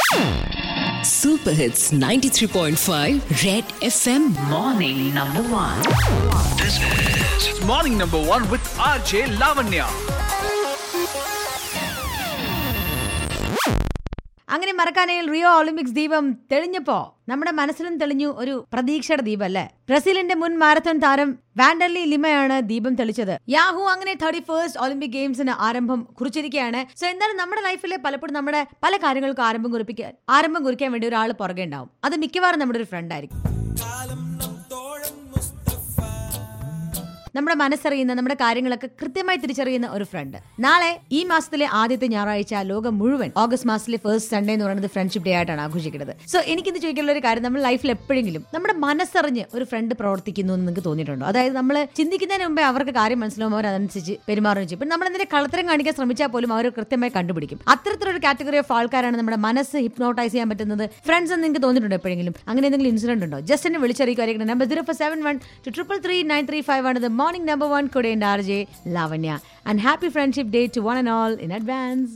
Super Hits 93.5 Red FM Morning number one. This is Morning Number One with RJ Lavanya. അങ്ങനെ മറക്കാനയിൽ Rio Olympics ദീപം തെളിഞ്ഞപ്പോ നമ്മുടെ മനസ്സിലും തെളിഞ്ഞു ഒരു പ്രതീക്ഷയുടെ ദീപം അല്ലേ ബ്രസീലിന്റെ മുൻ മാരത്തോൺ താരം വാൻഡർലി ലിമയാണ് ദീപം തെളിച്ചത് യാഹു അങ്ങനെ തേർട്ടി ഫസ്റ്റ് ഒളിമ്പിക് ഗെയിംസിന് ആരംഭം കുറിച്ചിരിക്കുകയാണ് സോ എന്തായാലും നമ്മുടെ ലൈഫിൽ പലപ്പോഴും നമ്മുടെ പല കാര്യങ്ങൾക്കും ആരംഭം കുറിപ്പിക്കാൻ ആരംഭം കുറിക്കാൻ വേണ്ടി ഒരാൾ പുറകെ ഉണ്ടാവും അത് മിക്കവാറും നമ്മുടെ ഒരു ഫ്രണ്ട് ആയിരിക്കും നമ്മുടെ മനസ്സറിയുന്ന നമ്മുടെ കാര്യങ്ങളൊക്കെ കൃത്യമായി തിരിച്ചറിയുന്ന ഒരു ഫ്രണ്ട് നാളെ ഈ മാസത്തിലെ ആദ്യത്തെ ഞായറാഴ്ച ലോകം മുഴുവൻ ഓഗസ്റ്റ് മാസത്തിലെ ഫസ്റ്റ് സൺഡേ എന്ന് പറയുന്നത് ഫ്രണ്ട്ഷിപ്പ് ഡേ ആയിട്ടാണ് ആഘോഷിക്കുന്നത് സോ എനിക്കിത് ചോദിക്കാനുള്ള ഒരു കാര്യം നമ്മൾ ലൈഫിൽ എപ്പോഴെങ്കിലും നമ്മുടെ മനസ്സറിഞ്ഞ് ഒരു ഫ്രണ്ട് പ്രവർത്തിക്കുന്നു എന്ന് നിങ്ങൾക്ക് തോന്നിയിട്ടുണ്ടോ അതായത് നമ്മൾ ചിന്തിക്കുന്നതിന് മുമ്പേ അവർക്ക് കാര്യം മനസ്സിലാവും അവർ അതനുസരിച്ച് പെരുമാറുകയും ചെയ്യും ഇപ്പം നമ്മൾ എന്തിനെ കളത്തരം കാണിക്കാൻ ശ്രമിച്ചാൽ പോലും അവർ കൃത്യമായി കണ്ടുപിടിക്കും അത്തരത്തിലൊരു കാറ്റഗറി ഓഫ് ആൾക്കാരാണ് നമ്മുടെ മനസ്സ് ഹിപ്നോട്ടൈസ് ചെയ്യാൻ പറ്റുന്നത് ഫ്രണ്ട്സ് എന്ന് നിങ്ങൾക്ക് തോന്നിയിട്ടുണ്ടോ എപ്പോഴെങ്കിലും അങ്ങനെ എന്തെങ്കിലും ഇൻസിഡന്റ് ഉണ്ടോ ജസ്റ്റ് എന്നെ വിളിച്ചറിയിക്കുമായിരിക്കും number zero four seven one two triple three nine three five ആണ് മോർണിംഗ് നമ്പർ വൺ കൂടെ ഉണ്ട് R J Lavanya and happy friendship day to one and all in advance